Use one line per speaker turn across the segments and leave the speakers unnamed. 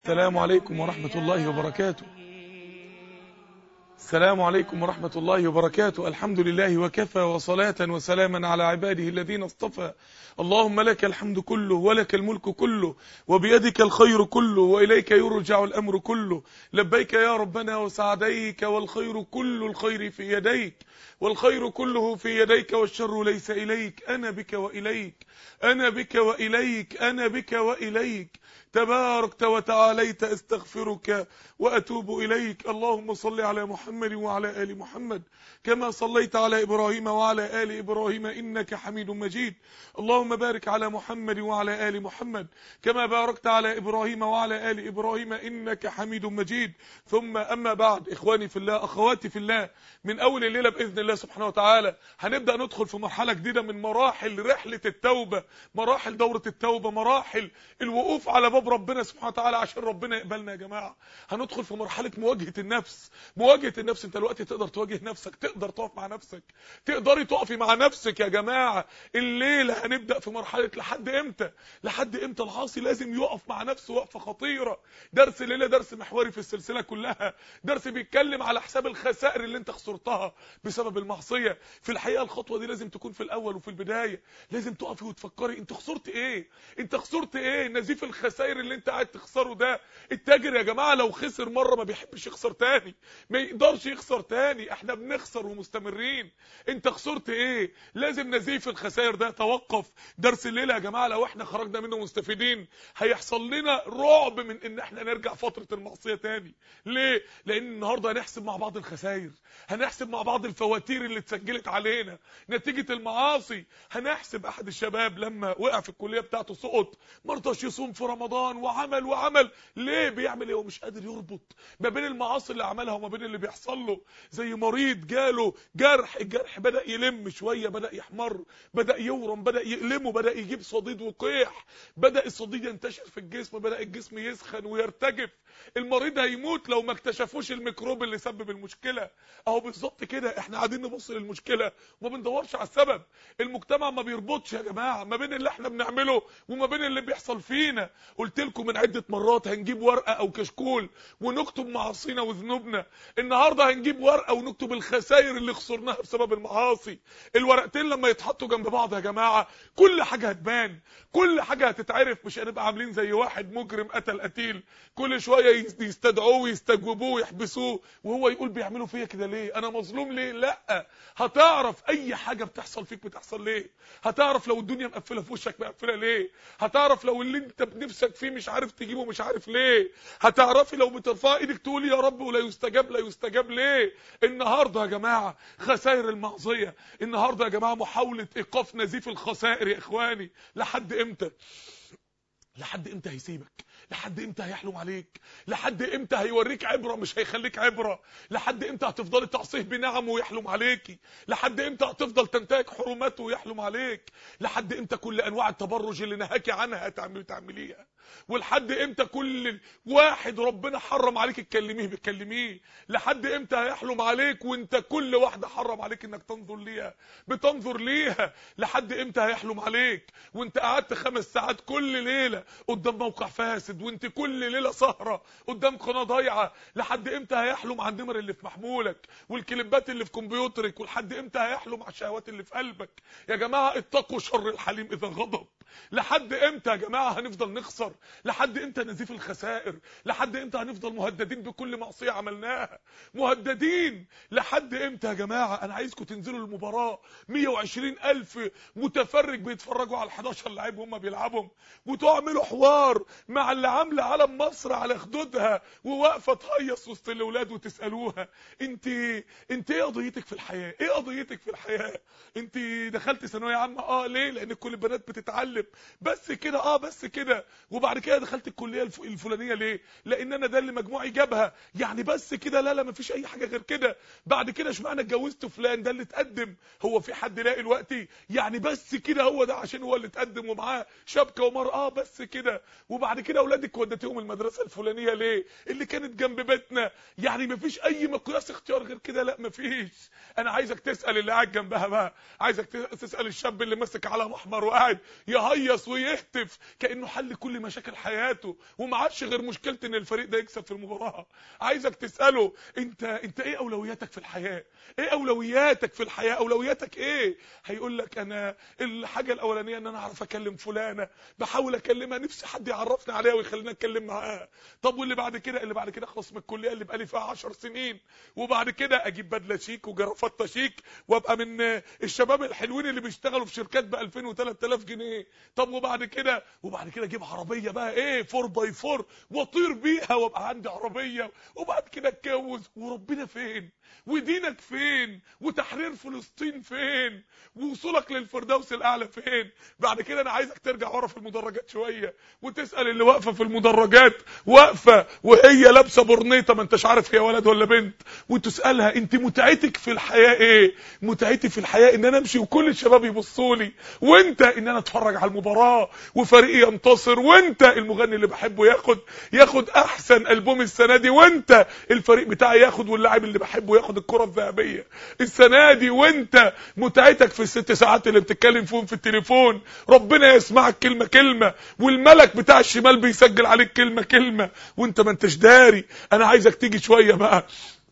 السلام عليكم ورحمة الله وبركاته السلام عليكم ورحمة الله وبركاته الحمد لله وكفى وصلاة وسلاما على عباده الذين اصطفى اللهم لك الحمد كله ولك الملك كله وبيدك الخير كله وإليك يرجع الأمر كله لبيك يا ربنا وسعديك والخير كل الخير في يديك والخير كله في يديك والشر ليس إليك أنا بك وإليك أنا بك وإليك أنا بك وإليك تباركت وتعاليت استغفرك وأتوب إليك اللهم صل على محمد وعلى آل محمد كما صليت على إبراهيم وعلى آل إبراهيم إنك حميد مجيد اللهم بارك على محمد وعلى آل محمد كما باركت على إبراهيم وعلى آل إبراهيم إنك حميد مجيد ثم أما بعد إخواني في الله أخواتي في الله من أول الليلة بإذن الله سبحانه وتعالى هنبدأ ندخل في مرحلة جديدة من مراحل رحلة التوبة مراحل دورة التوبة مراحل الوقوف على باب ربنا سبحانه وتعالى عشان ربنا يقبلنا يا جماعة هندخل في مرحلة مواجهة النفس مواجهة النفس انت دلوقتي تقدر تواجه نفسك تقدر تقف مع نفسك تقدري تقفي مع نفسك يا جماعة الليلة هنبدأ في مرحلة لحد امتى لحد امتى العاصي لازم يقف مع نفسه وقفة خطيرة درس الليلة درس محوري في السلسلة كلها درس بيتكلم على حساب الخسائر اللي انت خسرتها بسبب المعصية في الحقيقة الخطوة دي لازم تكون في الاول وفي البداية لازم تقفي وتفكري انت خسرت ايه انت خسرت ايه نزيف الخسائر اللي انت قاعد تخسره ده التاجر يا جماعة لو خسر مرة ما بيحبش يخسر تاني ما يقدرش يخسر تاني احنا بنخسر ومستمرين انت خسرت ايه لازم نزيف الخسائر ده توقف درس الليلة يا جماعة لو احنا خرجنا منه مستفيدين هيحصل لنا رعب من ان احنا نرجع فترة المعصية تاني ليه لان النهاردة هنحسب مع بعض الخسائر هنحسب مع بعض الفواتير اللي اتسجلت علينا نتيجة المعاصي هنحسب احد الشباب لما وقع في الكلية بتاعته سقط مرضاش يصوم في رمضان وعمل وعمل ليه بيعمل ايه ومش قادر يربط ما بين المعاصي اللي عملها وما بين اللي بيحصل له زي مريض جاله جرح الجرح بدأ يلم شوية بدأ يحمر بدأ يورم بدأ يقلمه بدأ يجيب صديد وقيح بدأ الصديد ينتشر في الجسم بدأ الجسم يسخن ويرتجف المريض هيموت لو ما اكتشفوش الميكروب اللي سبب المشكلة اهو بالظبط كده احنا قاعدين نبص للمشكلة وما بندورش على السبب المجتمع ما بيربطش يا جماعة ما بين اللي احنا بنعمله وما بين اللي بيحصل فينا قلت لكم من عدة مرات هنجيب ورقة او كشكول ونكتب معاصينا وذنوبنا النهاردة هنجيب ورقة ونكتب الخسائر اللي خسرناها بسبب المعاصي الورقتين لما يتحطوا جنب بعض يا جماعة كل حاجة هتبان كل حاجة هتتعرف مش هنبقى عاملين زي واحد مجرم قتل قتيل كل شوية يستدعوه ويستجوبوه ويحبسوه وهو يقول بيعملوا فيا كده ليه انا مظلوم ليه لا هتعرف اي حاجة بتحصل فيك بتحصل ليه هتعرف لو الدنيا مقفلة في وشك مقفلة ليه هتعرف لو اللي انت بنفسك فيه مش عارف تجيبه مش عارف ليه هتعرفي لو بترفع ايدك تقولي يا رب ولا يستجاب لا يستجاب ليه النهارده يا جماعه خسائر المعصيه النهارده يا جماعه محاوله ايقاف نزيف الخسائر يا اخواني لحد امتى لحد امتى هيسيبك لحد امتى هيحلم عليك لحد امتى هيوريك عبره مش هيخليك عبره لحد امتى هتفضلي تعصيه بنعمه ويحلم عليكي لحد امتى هتفضل تنتهك حرماته ويحلم عليك لحد امتى كل انواع التبرج اللي نهاكي عنها هتعملي تعمليها ولحد امتى كل واحد ربنا حرم عليك تكلميه بتكلميه لحد امتى هيحلم عليك وانت كل واحده حرم عليك انك تنظر ليها بتنظر ليها لحد امتى هيحلم عليك وانت قعدت خمس ساعات كل ليله قدام موقع فاسد وانت كل ليله سهره قدام قناه ضايعه لحد امتى هيحلم على النمر اللي في محمولك والكليبات اللي في كمبيوترك ولحد امتى هيحلم على الشهوات اللي في قلبك يا جماعه اتقوا شر الحليم اذا غضب لحد امتى يا جماعه هنفضل نخسر لحد امتى نزيف الخسائر لحد امتى هنفضل مهددين بكل معصيه عملناها مهددين لحد امتى يا جماعه انا عايزكم تنزلوا المباراه 120 الف متفرج بيتفرجوا على ال11 لعيب وهم بيلعبهم وتعملوا حوار مع اللي عامله علم مصر على خدودها وواقفه تهيص وسط الاولاد وتسالوها انت انت ايه قضيتك في الحياه ايه قضيتك في الحياه انت دخلت ثانويه عامه اه ليه لان كل البنات بتتعلم بس كده اه بس كده وبعد كده دخلت الكليه الف... الفلانيه ليه لان انا ده اللي مجموعي جابها يعني بس كده لا لا مفيش اي حاجه غير كده بعد كده اشمعنى اتجوزت فلان ده اللي اتقدم هو في حد لاقي دلوقتي يعني بس كده هو ده عشان هو اللي اتقدم ومعاه شبكه ومر اه بس كده وبعد كده اولادك وديتهم المدرسه الفلانيه ليه اللي كانت جنب بيتنا يعني مفيش اي مقياس اختيار غير كده لا مفيش انا عايزك تسال اللي قاعد جنبها بقى عايزك تسال الشاب اللي ماسك علم احمر وقاعد يهيص ويهتف كانه حل كل مشاكل حياته وما عادش غير مشكله ان الفريق ده يكسب في المباراه عايزك تساله انت انت ايه اولوياتك في الحياه ايه اولوياتك في الحياه اولوياتك ايه هيقول لك انا الحاجه الاولانيه ان انا اعرف اكلم فلانه بحاول اكلمها نفسي حد يعرفني عليها ويخليني اتكلم معاها طب واللي بعد كده اللي بعد كده اخلص من الكليه اللي بقالي فيها 10 سنين وبعد كده اجيب بدله شيك وجرافته شيك وابقى من الشباب الحلوين اللي بيشتغلوا في شركات ب 2000 و3000 جنيه طب وبعد كده وبعد كده اجيب عربيه بقى ايه 4 باي 4 واطير بيها وابقى عندي عربيه وبعد كده اتجوز وربنا فين ودينك فين وتحرير فلسطين فين ووصولك للفردوس الاعلى فين بعد كده انا عايزك ترجع ورا في المدرجات شويه وتسال اللي واقفه في المدرجات واقفه وهي لابسه برنيطه ما انتش عارف هي ولد ولا بنت وتسالها انت متعتك في الحياه ايه متعتي في الحياه ان انا امشي وكل الشباب يبصوا لي وانت ان انا اتفرج على المباراه وفريقي ينتصر وانت المغني اللي بحبه ياخد ياخد احسن البوم السنه دي وانت الفريق بتاعي ياخد واللاعب اللي بحبه ياخد الكره الذهبيه السنه دي وانت متعتك في الست ساعات اللي بتتكلم فيهم في التليفون ربنا يسمعك كلمه كلمه والملك بتاع الشمال بيسجل عليك كلمه كلمه وانت ما انتش داري انا عايزك تيجي شويه بقى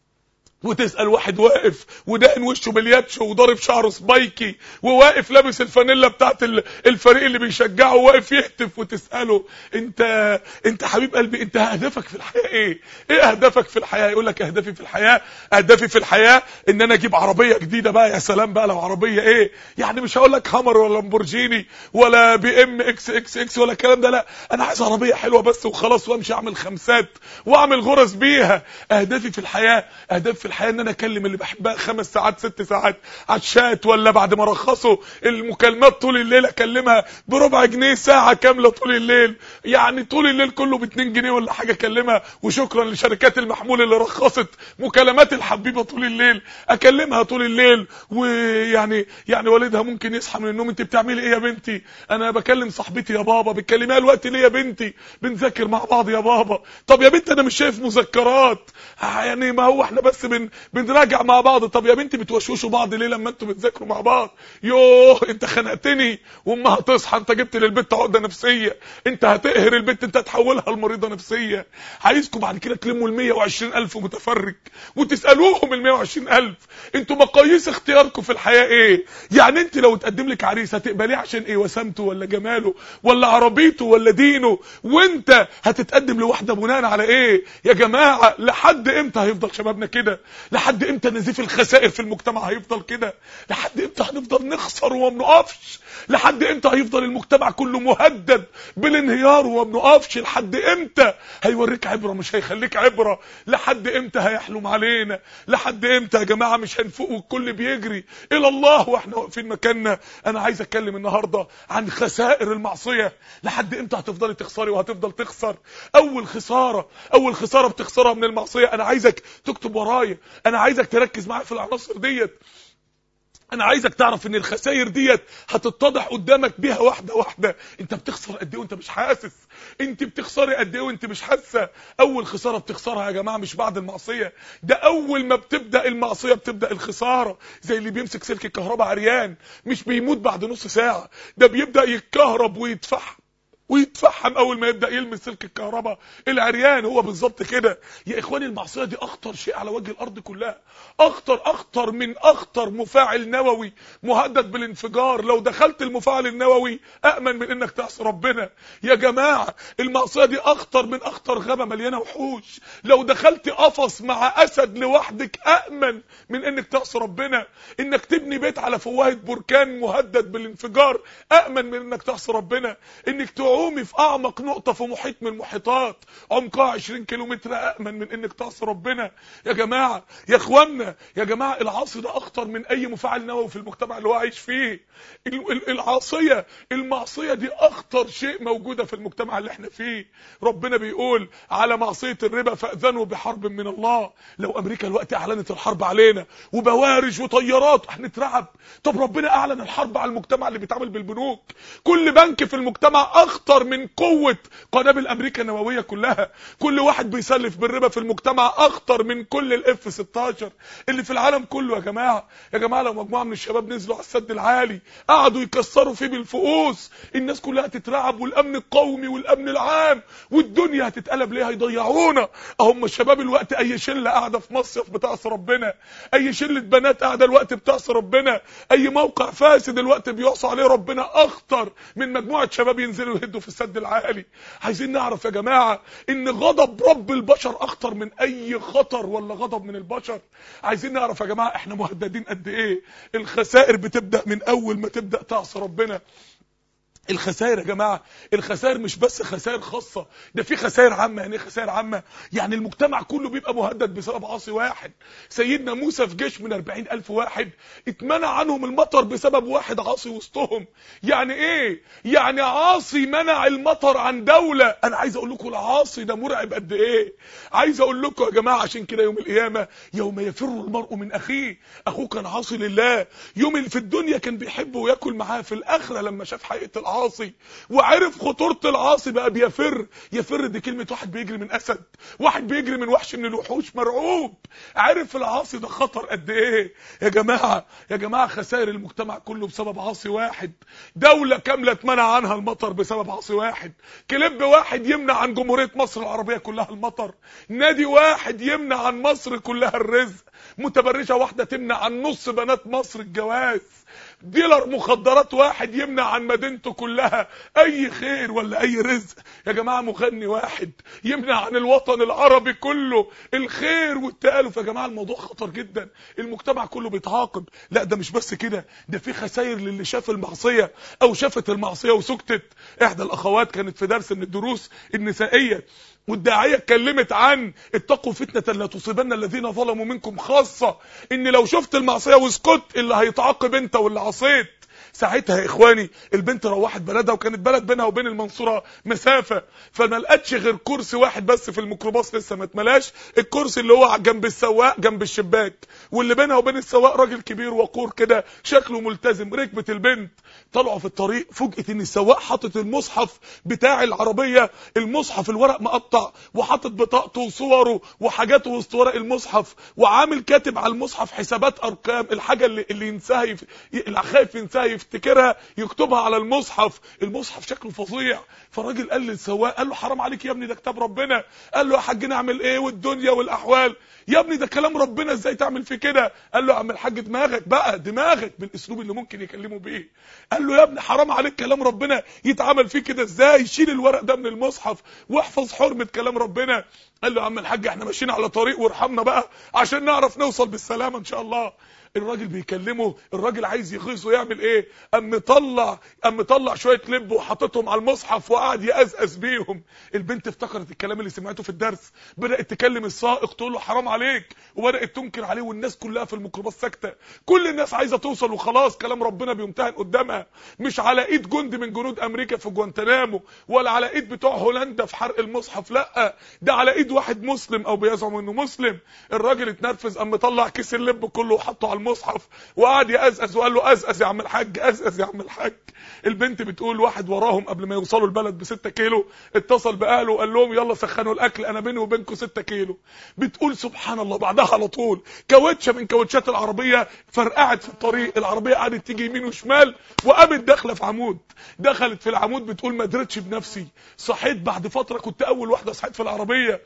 وتسأل واحد واقف ودقن وشه بالياتش وضارب شعره سبايكي وواقف لابس الفانيلا بتاعت الفريق اللي بيشجعه وواقف يهتف وتسأله انت انت حبيب قلبي انت اهدافك في الحياة ايه ايه اهدافك في الحياة يقول لك اهدافي في الحياة اهدافي في الحياة ان انا اجيب عربية جديدة بقى يا سلام بقى لو عربية ايه يعني مش هقول لك هامر ولا لامبورجيني ولا بي ام اكس اكس اكس ولا الكلام ده لا انا عايز عربية حلوة بس وخلاص وامشي اعمل خمسات واعمل غرز بيها اهدافي في الحياة اهداف في الحياه ان انا اكلم اللي بحبها خمس ساعات ست ساعات على الشات ولا بعد ما رخصوا المكالمات طول الليل اكلمها بربع جنيه ساعه كامله طول الليل يعني طول الليل كله ب 2 جنيه ولا حاجه اكلمها وشكرا لشركات المحمول اللي رخصت مكالمات الحبيبه طول الليل اكلمها طول الليل ويعني يعني والدها ممكن يصحى من النوم انت بتعملي ايه يا بنتي انا بكلم صاحبتي يا بابا بتكلميها الوقت ليه يا بنتي بنذاكر مع بعض يا بابا طب يا بنتي انا مش شايف مذكرات يعني ما هو احنا بس بن بنراجع مع بعض طب يا بنتي بتوشوشوا بعض ليه لما انتوا بتذاكروا مع بعض يوه انت خنقتني وامها تصحى انت جبت للبنت عقده نفسيه انت هتقهر البنت انت هتحولها لمريضه نفسيه عايزكم بعد كده تلموا ال 120000 متفرج وتسالوهم ال 120000 انتوا مقاييس اختياركم في الحياه ايه يعني انت لو تقدم لك عريس هتقبليه عشان ايه وسامته ولا جماله ولا عربيته ولا دينه وانت هتتقدم لواحده بناء على ايه يا جماعه لحد امتى هيفضل شبابنا كده لحد امتى نزيف الخسائر في المجتمع هيفضل كده لحد امتى هنفضل نخسر وما بنقفش لحد امتى هيفضل المجتمع كله مهدد بالانهيار وما بنقفش لحد امتى هيوريك عبره مش هيخليك عبره لحد امتى هيحلم علينا لحد امتى يا جماعه مش هنفوق والكل بيجري الى الله واحنا واقفين مكاننا انا عايز اتكلم النهارده عن خسائر المعصيه لحد امتى هتفضلي تخسري وهتفضل تخسر اول خساره اول خساره بتخسرها من المعصيه انا عايزك تكتب ورايا انا عايزك تركز معايا في العناصر ديت انا عايزك تعرف ان الخسائر ديت هتتضح قدامك بيها واحده واحده انت بتخسر قد ايه وانت مش حاسس انت بتخسري قد ايه وانت مش حاسه اول خساره بتخسرها يا جماعه مش بعد المعصيه ده اول ما بتبدا المعصيه بتبدا الخساره زي اللي بيمسك سلك الكهرباء عريان مش بيموت بعد نص ساعه ده بيبدا يتكهرب ويتفحم ويتفحم اول ما يبدا يلمس سلك الكهرباء العريان هو بالظبط كده يا اخواني المعصيه دي اخطر شيء على وجه الارض كلها اخطر اخطر من اخطر مفاعل نووي مهدد بالانفجار لو دخلت المفاعل النووي امن من انك تعصي ربنا يا جماعه المعصيه دي اخطر من اخطر غابه مليانه وحوش لو دخلت قفص مع اسد لوحدك امن من انك تعصي ربنا انك تبني بيت على فوهه بركان مهدد بالانفجار امن من انك تعصي ربنا انك تعوم تعومي في اعمق نقطة في محيط من المحيطات عمقها 20 كيلو متر امن من انك تعصي ربنا يا جماعة يا اخوانا يا جماعة العاصي ده اخطر من اي مفاعل نووي في المجتمع اللي هو عايش فيه العاصية المعصية دي اخطر شيء موجودة في المجتمع اللي احنا فيه ربنا بيقول على معصية الربا فاذنوا بحرب من الله لو امريكا الوقت اعلنت الحرب علينا وبوارج وطيارات هنترعب طب ربنا اعلن الحرب على المجتمع اللي بيتعامل بالبنوك كل بنك في المجتمع اخطر اخطر من قوه قنابل امريكا النوويه كلها كل واحد بيسلف بالربا في المجتمع اخطر من كل الاف 16 اللي في العالم كله يا جماعه يا جماعه لو مجموعه من الشباب نزلوا على السد العالي قعدوا يكسروا فيه بالفؤوس الناس كلها تترعب والامن القومي والامن العام والدنيا هتتقلب ليه هيضيعونا هم الشباب الوقت اي شله قاعده في مصيف بتعصي ربنا اي شله بنات قاعده الوقت بتعصي ربنا اي موقع فاسد الوقت بيعصى عليه ربنا اخطر من مجموعه شباب ينزلوا يهدوا في السد العالي عايزين نعرف يا جماعه ان غضب رب البشر اخطر من اي خطر ولا غضب من البشر عايزين نعرف يا جماعه احنا مهددين قد ايه الخسائر بتبدا من اول ما تبدا تعصي ربنا الخسائر يا جماعه الخسائر مش بس خسائر خاصه ده في خسائر عامه يعني ايه خسائر عامه يعني المجتمع كله بيبقى مهدد بسبب عاصي واحد سيدنا موسى في جيش من 40 الف واحد اتمنع عنهم المطر بسبب واحد عاصي وسطهم يعني ايه يعني عاصي منع المطر عن دوله انا عايز اقول لكم العاصي ده مرعب قد ايه عايز اقول لكم يا جماعه عشان كده يوم القيامه يوم يفر المرء من اخيه اخوه كان عاصي لله يوم اللي في الدنيا كان بيحبه وياكل معاه في الاخره لما شاف حقيقه العاصي العاصي وعرف خطورة العاصي بقى بيفر يفر دي كلمة واحد بيجري من أسد واحد بيجري من وحش من الوحوش مرعوب عرف العاصي ده خطر قد ايه يا جماعة يا جماعة خسائر المجتمع كله بسبب عاصي واحد دولة كاملة اتمنع عنها المطر بسبب عاصي واحد كليب واحد يمنع عن جمهورية مصر العربية كلها المطر نادي واحد يمنع عن مصر كلها الرزق متبرجة واحدة تمنع عن نص بنات مصر الجواز ديلر مخدرات واحد يمنع عن مدينته كلها اي خير ولا اي رزق يا جماعه مغني واحد يمنع عن الوطن العربي كله الخير والتالف يا جماعه الموضوع خطر جدا المجتمع كله بيتعاقب لا ده مش بس كده ده في خسائر للي شاف المعصيه او شافت المعصيه وسكتت احدى الاخوات كانت في درس من الدروس النسائيه والداعيه اتكلمت عن اتقوا فتنه لا تصيبن الذين ظلموا منكم خاصه ان لو شفت المعصيه واسكت اللي هيتعاقب انت واللي عصيت ساعتها يا اخواني البنت روحت بلدها وكانت بلد بينها وبين المنصوره مسافه فما لقتش غير كرسي واحد بس في الميكروباص لسه ما اتملاش الكرسي اللي هو جنب السواق جنب الشباك واللي بينها وبين السواق راجل كبير وقور كده شكله ملتزم ركبت البنت طلعوا في الطريق فوجئت ان السواق حاطط المصحف بتاع العربيه المصحف الورق مقطع وحاطط بطاقته وصوره وحاجاته وسط ورق المصحف وعامل كاتب على المصحف حسابات ارقام الحاجه اللي, اللي ينساها يف... اللي خايف ينساها يفتكرها يكتبها على المصحف المصحف شكله فظيع فالراجل قال للسواق قال له حرام عليك يا ابني ده كتاب ربنا قال له يا حاج نعمل ايه والدنيا والاحوال يا ابني ده كلام ربنا ازاي تعمل فيه كده قال له يا عم الحاج دماغك بقى دماغك بالاسلوب اللي ممكن يكلمه بيه قال له يا ابني حرام عليك كلام ربنا يتعمل فيه كده ازاي شيل الورق ده من المصحف واحفظ حرمه كلام ربنا قال له يا عم الحاج احنا ماشيين على طريق وارحمنا بقى عشان نعرف نوصل بالسلامه ان شاء الله الراجل بيكلمه الراجل عايز يغيظه يعمل ايه قام مطلع قام مطلع شويه لب وحاططهم على المصحف وقعد يقزقز بيهم البنت افتكرت الكلام اللي سمعته في الدرس بدات تكلم السائق تقول له حرام عليك وبدات تنكر عليه والناس كلها في الميكروباص ساكته كل الناس عايزه توصل وخلاص كلام ربنا بيمتهن قدامها مش على ايد جندي من جنود امريكا في جوانتنامو ولا على ايد بتوع هولندا في حرق المصحف لا ده على ايد واحد مسلم او بيزعم انه مسلم الراجل اتنرفز قام مطلع كيس اللب كله وحطه على المصحف وقعد يقزقز وقال له قزقز يا عم الحاج قزقز يا عم الحاج البنت بتقول واحد وراهم قبل ما يوصلوا البلد ب 6 كيلو اتصل باهله وقال لهم يلا سخنوا الاكل انا بيني وبينكم 6 كيلو بتقول سبحان الله بعدها على طول كاوتشه من كاوتشات العربيه فرقعت في الطريق العربيه قعدت تيجي يمين وشمال وقامت داخله في عمود دخلت في العمود بتقول ما قدرتش بنفسي صحيت بعد فتره كنت اول واحده صحيت في العربيه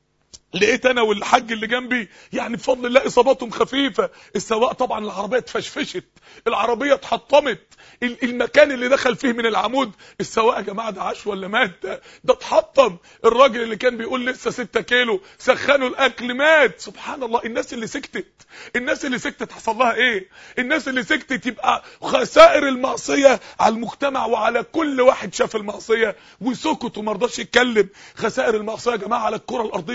لقيت انا والحاج اللي جنبي يعني بفضل الله اصاباتهم خفيفه السواق طبعا العربيه اتفشفشت العربيه اتحطمت المكان اللي دخل فيه من العمود السواق يا جماعه ده عاش ولا مات ده, ده اتحطم الراجل اللي كان بيقول لسه 6 كيلو سخنوا الاكل مات سبحان الله الناس اللي سكتت الناس اللي سكتت حصل لها ايه الناس اللي سكتت يبقى خسائر المعصيه على المجتمع وعلى كل واحد شاف المعصيه وسكت وما رضاش يتكلم خسائر المعصيه يا جماعه على الكره الارضيه كلها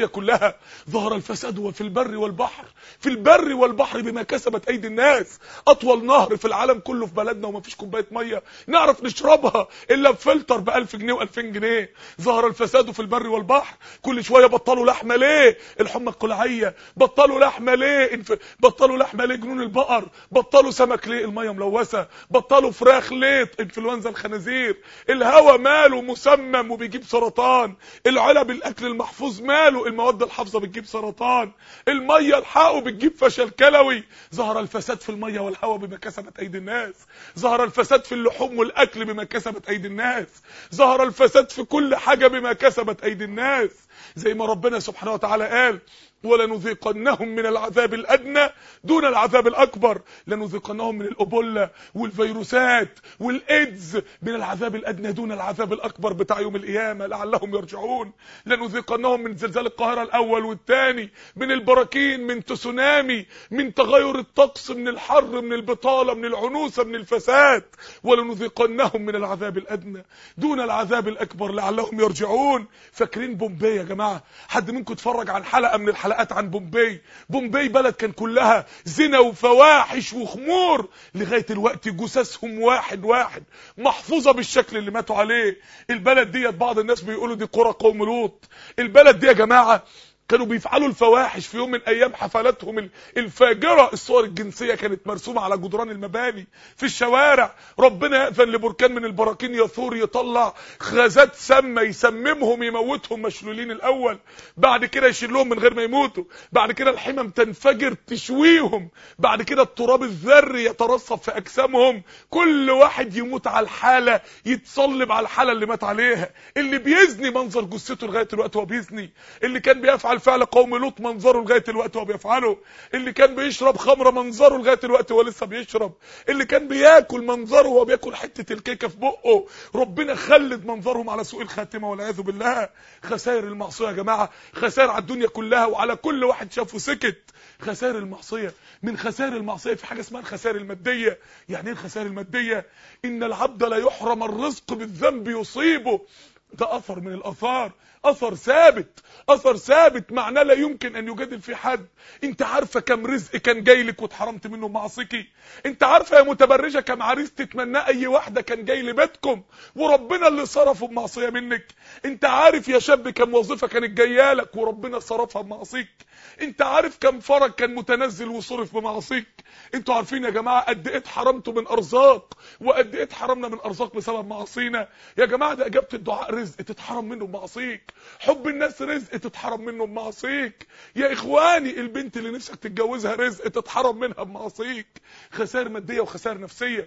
كلها ظهر الفساد في البر والبحر في البر والبحر بما كسبت ايدي الناس اطول نهر في العالم كله في بلدنا وما فيش كوبايه ميه نعرف نشربها الا بفلتر ب 1000 جنيه و2000 جنيه ظهر الفساد في البر والبحر كل شويه بطلوا لحمه ليه الحمى القلعيه بطلوا لحمه ليه انف... بطلوا لحمه ليه جنون البقر بطلوا سمك ليه الميه ملوثه بطلوا فراخ ليه انفلونزا الخنازير الهواء ماله مسمم وبيجيب سرطان العلب الاكل المحفوظ ماله المواد الحافظه بتجيب سرطان الميه الحقه بتجيب فشل كلوي ظهر الفساد في الميه والهواء بما كسبت ايدي الناس ظهر الفساد في اللحوم والاكل بما كسبت ايدي الناس ظهر الفساد في كل حاجه بما كسبت ايدي الناس زي ما ربنا سبحانه وتعالى قال ولنذيقنهم من العذاب الادنى دون العذاب الاكبر لنذيقنهم من الابوله والفيروسات والايدز من العذاب الادنى دون العذاب الاكبر بتاع يوم القيامه لعلهم يرجعون لنذيقنهم من زلزال القاهره الاول والثاني من البراكين من تسونامي من تغير الطقس من الحر من البطاله من العنوسه من الفساد ولنذيقنهم من العذاب الادنى دون العذاب الاكبر لعلهم يرجعون فاكرين بومبي يا جماعه حد منكم اتفرج عن حلقه من الحلقات حلقات عن بومبي بومبي بلد كان كلها زنا وفواحش وخمور لغايه الوقت جثثهم واحد واحد محفوظه بالشكل اللي ماتوا عليه البلد ديت بعض الناس بيقولوا دي قرى قوم لوط البلد دي يا جماعه كانوا بيفعلوا الفواحش في يوم من ايام حفلاتهم الفاجره الصور الجنسيه كانت مرسومه على جدران المباني في الشوارع ربنا يأذن لبركان من البراكين يثور يطلع غازات سامه يسممهم يموتهم مشلولين الاول بعد كده يشيلهم من غير ما يموتوا بعد كده الحمم تنفجر تشويهم بعد كده التراب الذري يترسب في اجسامهم كل واحد يموت على الحاله يتصلب على الحاله اللي مات عليها اللي بيزني منظر جثته لغايه الوقت هو بيزني اللي كان بيفعل فعل قوم لوط منظره لغايه الوقت هو بيفعله اللي كان بيشرب خمره منظره لغايه الوقت هو لسه بيشرب اللي كان بياكل منظره وهو بياكل حته الكيكه في بقه ربنا خلد منظرهم على سوء الخاتمه والعياذ بالله خسائر المعصيه يا جماعه خسائر على الدنيا كلها وعلى كل واحد شافه سكت خسائر المعصيه من خسائر المعصيه في حاجه اسمها الخسائر الماديه يعني ايه الخسائر الماديه ان العبد لا يحرم الرزق بالذنب يصيبه ده اثر من الاثار اثر ثابت اثر ثابت معناه لا يمكن ان يجادل في حد انت عارفه كم رزق كان جاي لك واتحرمت منه بمعصيكي انت عارفه يا متبرجه كم عريس تتمناه اي واحده كان جاي لبيتكم وربنا اللي صرفه بمعصيه منك انت عارف يا شاب كم وظيفه كانت جايه لك وربنا صرفها بمعصيك انت عارف كم فرج كان متنزل وصرف بمعصيك انتوا عارفين يا جماعه قد ايه اتحرمتوا من ارزاق وقد ايه اتحرمنا من ارزاق بسبب معاصينا يا جماعه ده اجابه الدعاء رزق تتحرم منه بمعصيك حب الناس رزق تتحرم منه بمعصيك يا اخواني البنت اللي نفسك تتجوزها رزق تتحرم منها بمعصيك خسائر ماديه وخسائر نفسيه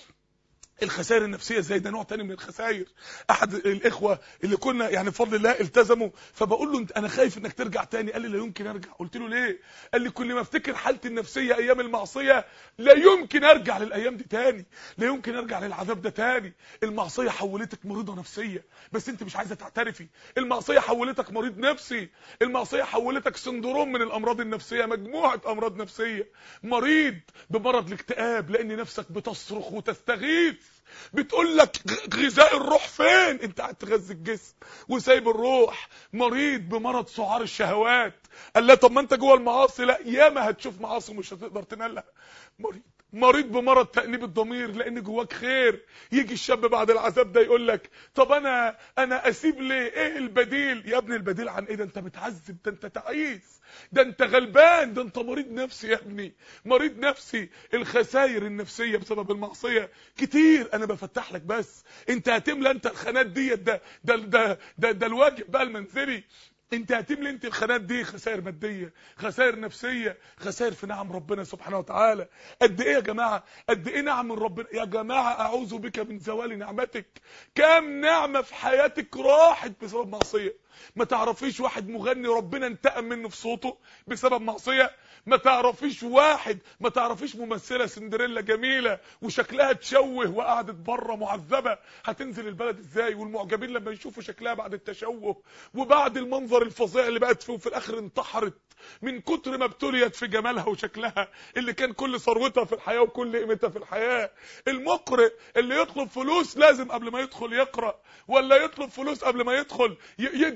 الخسائر النفسيه ازاي ده نوع تاني من الخسائر احد الاخوه اللي كنا يعني بفضل الله التزموا فبقول له انت انا خايف انك ترجع تاني قال لي لا يمكن ارجع قلت له ليه قال لي كل ما افتكر حالتي النفسيه ايام المعصيه لا يمكن ارجع للايام دي تاني لا يمكن ارجع للعذاب ده تاني المعصيه حولتك مريضه نفسيه بس انت مش عايزه تعترفي المعصيه حولتك مريض نفسي المعصيه حولتك سندروم من الامراض النفسيه مجموعه امراض نفسيه مريض بمرض الاكتئاب لان نفسك بتصرخ وتستغيث بتقول لك غذاء الروح فين انت قاعد تغذي الجسم وسايب الروح مريض بمرض سعار الشهوات قال لا طب ما انت جوه المعاصي لا ياما هتشوف معاصي ومش هتقدر تنالها مريض مريض بمرض تأنيب الضمير لان جواك خير يجي الشاب بعد العذاب ده يقول لك طب انا انا اسيب ليه ايه البديل يا ابني البديل عن ايه ده انت متعذب ده انت تعيس ده انت غلبان ده انت مريض نفسي يا ابني مريض نفسي الخسائر النفسيه بسبب المعصيه كتير انا بفتح لك بس انت هتملى انت الخانات ديت ده ده ده ده, ده الواجب بقى المنزلي انت هتملي انت الخانات دي خسائر ماديه خسائر نفسيه خسائر في نعم ربنا سبحانه وتعالى قد ايه يا جماعه قد ايه نعم من ربنا يا جماعه اعوذ بك من زوال نعمتك كام نعمه في حياتك راحت بسبب معصيه ما تعرفيش واحد مغني ربنا انتقم منه في صوته بسبب معصيه ما تعرفيش واحد ما تعرفيش ممثله سندريلا جميله وشكلها تشوه وقعدت بره معذبه هتنزل البلد ازاي والمعجبين لما يشوفوا شكلها بعد التشوه وبعد المنظر الفظيع اللي بقت فيه وفي الاخر انتحرت من كتر ما ابتليت في جمالها وشكلها اللي كان كل ثروتها في الحياه وكل قيمتها في الحياه المقرئ اللي يطلب فلوس لازم قبل ما يدخل يقرا ولا يطلب فلوس قبل ما يدخل يدي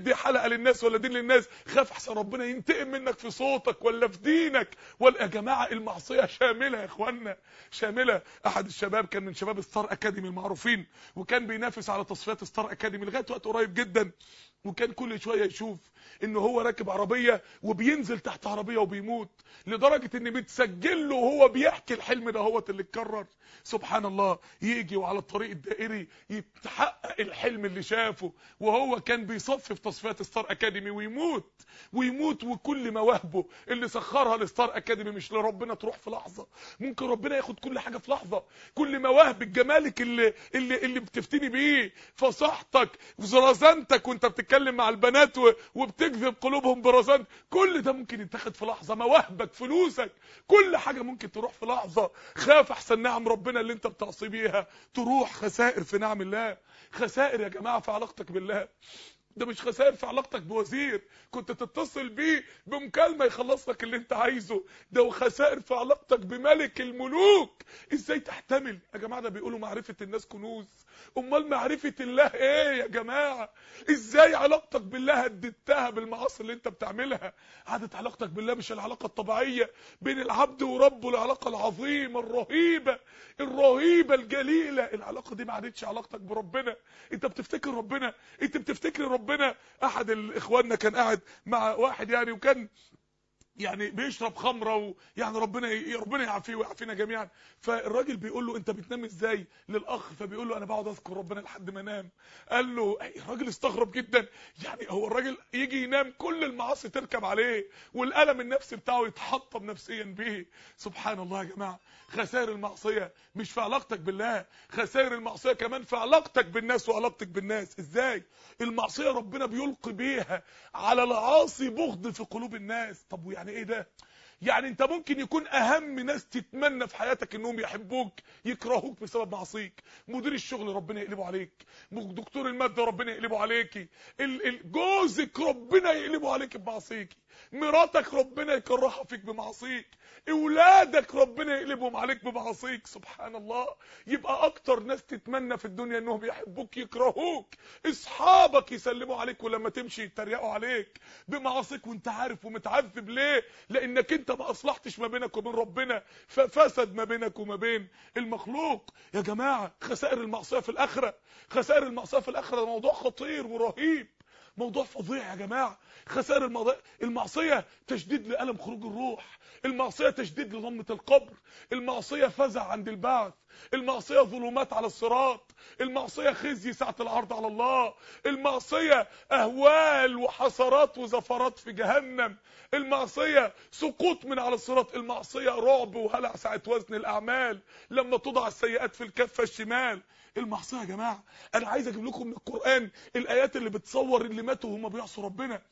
دي حلقه للناس ولا دين للناس خاف احسن ربنا ينتقم منك في صوتك ولا في دينك ولا يا جماعه المعصيه شامله يا اخوانا شامله احد الشباب كان من شباب ستار اكاديمي المعروفين وكان بينافس على تصفيات ستار اكاديمي لغايه وقت قريب جدا وكان كل شويه يشوف ان هو راكب عربيه وبينزل تحت عربيه وبيموت لدرجه ان بتسجل له وهو بيحكي الحلم ده هو اللي اتكرر سبحان الله يجي وعلى الطريق الدائري يتحقق الحلم اللي شافه وهو كان بيصفي في تصفيات ستار اكاديمي ويموت ويموت وكل مواهبه اللي سخرها لستار اكاديمي مش لربنا تروح في لحظه ممكن ربنا ياخد كل حاجه في لحظه كل مواهب الجمالك اللي اللي اللي بتفتني بيه فصاحتك وزرازنتك وانت بتتكلم مع البنات وبتجذب قلوبهم برزانت كل ده ممكن يتاخد في لحظه مواهبك فلوسك كل حاجه ممكن تروح في لحظه خاف احسن نعم ربنا اللي انت بتعصي بيها تروح خسائر في نعم الله خسائر يا جماعه في علاقتك بالله ده مش خسائر في علاقتك بوزير كنت تتصل بيه بمكالمه يخلص لك اللي انت عايزه ده خسائر في علاقتك بملك الملوك ازاي تحتمل يا جماعه ده بيقولوا معرفه الناس كنوز امال معرفه الله ايه يا جماعه ازاي علاقتك بالله هددتها بالمعاصي اللي انت بتعملها عادت علاقتك بالله مش العلاقه الطبيعيه بين العبد وربه العلاقه العظيمه الرهيبه الرهيبه الجليله العلاقه دي ما عادتش علاقتك بربنا انت بتفتكر ربنا انت بتفتكر ربنا احد الاخواننا كان قاعد مع واحد يعني وكان يعني بيشرب خمره ويعني ربنا ربنا يعافيه ويعافينا جميعا فالراجل بيقول له انت بتنام ازاي للاخ فبيقول له انا بقعد اذكر ربنا لحد ما انام قال له الراجل استغرب جدا يعني هو الراجل يجي ينام كل المعاصي تركب عليه والالم النفسي بتاعه يتحطم نفسيا به سبحان الله يا جماعه خسائر المعصيه مش في علاقتك بالله خسائر المعصيه كمان في علاقتك بالناس وعلاقتك بالناس ازاي المعصيه ربنا بيلقي بيها على العاصي بغض في قلوب الناس طب ويعني ايه ده يعني انت ممكن يكون اهم ناس تتمنى في حياتك انهم يحبوك يكرهوك بسبب معصيك مدير الشغل ربنا يقلبه عليك دكتور الماده ربنا يقلبه عليكي جوزك ربنا يقلبه عليك بمعصيكي مراتك ربنا يكرهها فيك بمعصيك اولادك ربنا يقلبهم عليك بمعاصيك سبحان الله يبقى اكتر ناس تتمنى في الدنيا انهم يحبوك يكرهوك اصحابك يسلموا عليك ولما تمشي يتريقوا عليك بمعاصيك وانت عارف ومتعذب ليه لانك انت ما اصلحتش ما بينك وبين ربنا ففسد ما بينك وما بين المخلوق يا جماعه خسائر المعصيه في الاخره خسائر المعصيه في الاخره ده موضوع خطير ورهيب موضوع فظيع يا جماعه خسائر المض... المعصيه تشديد لالم خروج الروح المعصيه تشديد لضمه القبر المعصيه فزع عند البعث المعصيه ظلمات على الصراط المعصيه خزي ساعه العرض على الله المعصيه اهوال وحسرات وزفرات في جهنم المعصيه سقوط من على الصراط المعصيه رعب وهلع ساعه وزن الاعمال لما توضع السيئات في الكفه الشمال المعصيه يا جماعه انا عايز اجيب لكم من القران الايات اللي بتصور اللي ماتوا وهم بيعصوا ربنا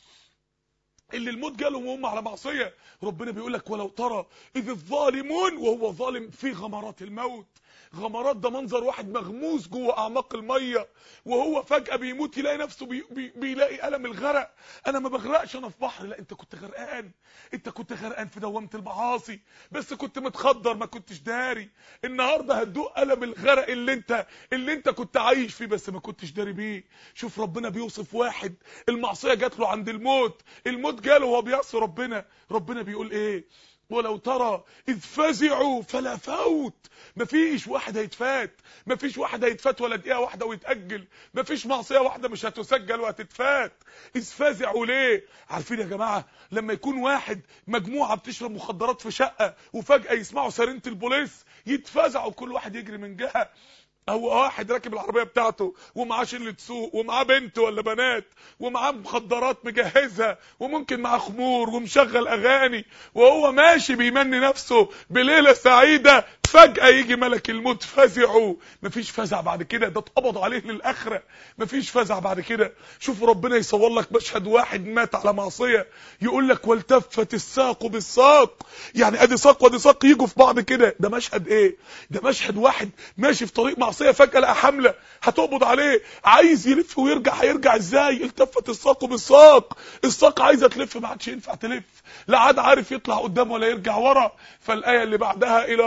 اللي الموت جالهم وهم على معصيه ربنا بيقول لك ولو ترى اذ الظالمون وهو ظالم في غمرات الموت غمرات ده منظر واحد مغموس جوه اعماق الميه وهو فجاه بيموت يلاقي نفسه بي بي بيلاقي الم الغرق انا ما بغرقش انا في بحر لا انت كنت غرقان انت كنت غرقان في دوامه المعاصي بس كنت متخدر ما كنتش داري النهارده هتدوق الم الغرق اللي انت اللي انت كنت عايش فيه بس ما كنتش داري بيه شوف ربنا بيوصف واحد المعصيه جات له عند الموت الموت جاله وهو بيعصي ربنا ربنا بيقول ايه ولو ترى اذ فزعوا فلا فوت مفيش واحد هيتفات مفيش واحد هيتفات ولا دقيقه واحده ويتاجل مفيش معصيه واحده مش هتسجل وهتتفات اذ فزعوا ليه عارفين يا جماعه لما يكون واحد مجموعه بتشرب مخدرات في شقه وفجاه يسمعوا سرينه البوليس يتفزعوا كل واحد يجري من جهه هو واحد راكب العربيه بتاعته ومعاه شله سوق ومعاه بنت ولا بنات ومعاه مخدرات مجهزها وممكن معاه خمور ومشغل اغاني وهو ماشي بيمني نفسه بليله سعيده فجأة يجي ملك الموت فزعوا مفيش فزع بعد كده ده اتقبض عليه للآخرة مفيش فزع بعد كده شوف ربنا يصور لك مشهد واحد مات على معصية يقول لك والتفت الساق بالساق يعني ادي ساق وادي ساق يجوا في بعض كده ده مشهد ايه ده مشهد واحد ماشي في طريق معصية فجأة لقى حملة هتقبض عليه عايز يلف ويرجع هيرجع ازاي التفت الساق بالساق الساق عايزة تلف ما عادش ينفع تلف لا عاد عارف يطلع قدام ولا يرجع ورا فالآية اللي بعدها إلى ربك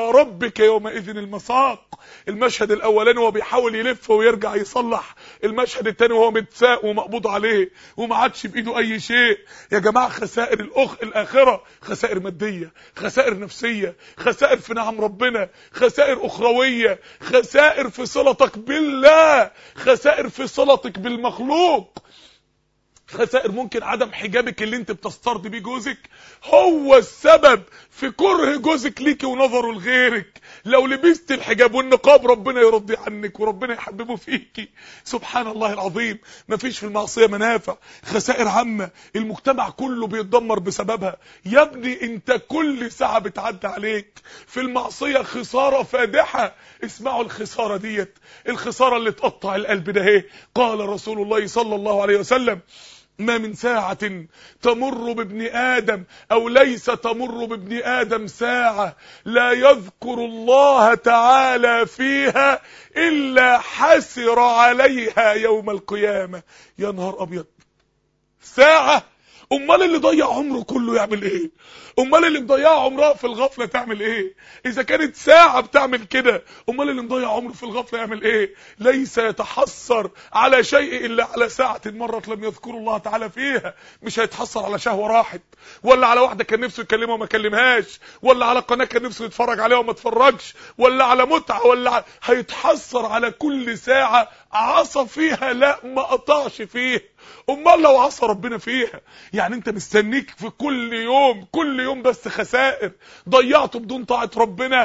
إليك يومئذ المساق المشهد الأولاني وهو بيحاول يلف ويرجع يصلح المشهد الثاني وهو متساق ومقبوض عليه وما عادش بإيده أي شيء يا جماعة خسائر الأخ الآخرة خسائر مادية خسائر نفسية خسائر في نعم ربنا خسائر أخروية خسائر في صلتك بالله خسائر في صلتك بالمخلوق خسائر ممكن عدم حجابك اللي انت بتسترضي بيه جوزك هو السبب في كره جوزك ليكي ونظره لغيرك لو لبست الحجاب والنقاب ربنا يرضي عنك وربنا يحببه فيكي سبحان الله العظيم مفيش في المعصيه منافع خسائر عامه المجتمع كله بيتدمر بسببها يا ابني انت كل ساعه بتعدي عليك في المعصيه خساره فادحه اسمعوا الخساره ديت الخساره اللي تقطع القلب ده اهي قال رسول الله صلى الله عليه وسلم ما من ساعة تمر بابن آدم أو ليس تمر بابن آدم ساعة لا يذكر الله تعالى فيها إلا حسر عليها يوم القيامة يا نهار أبيض ساعة امال اللي ضيع عمره كله يعمل ايه امال اللي مضيع عمرها في الغفله تعمل ايه اذا كانت ساعه بتعمل كده امال اللي مضيع عمره في الغفله يعمل ايه ليس يتحسر على شيء الا على ساعه مرت لم يذكر الله تعالى فيها مش هيتحسر على شهوه راحت ولا على واحده كان نفسه يكلمها وما كلمهاش ولا على قناه كان نفسه يتفرج عليها وما اتفرجش ولا على متعه ولا ع... هيتحسر على كل ساعه عصى فيها لا ما قطعش فيها امال لو عصى ربنا فيها يعني انت مستنيك في كل يوم كل يوم بس خسائر ضيعته بدون طاعه ربنا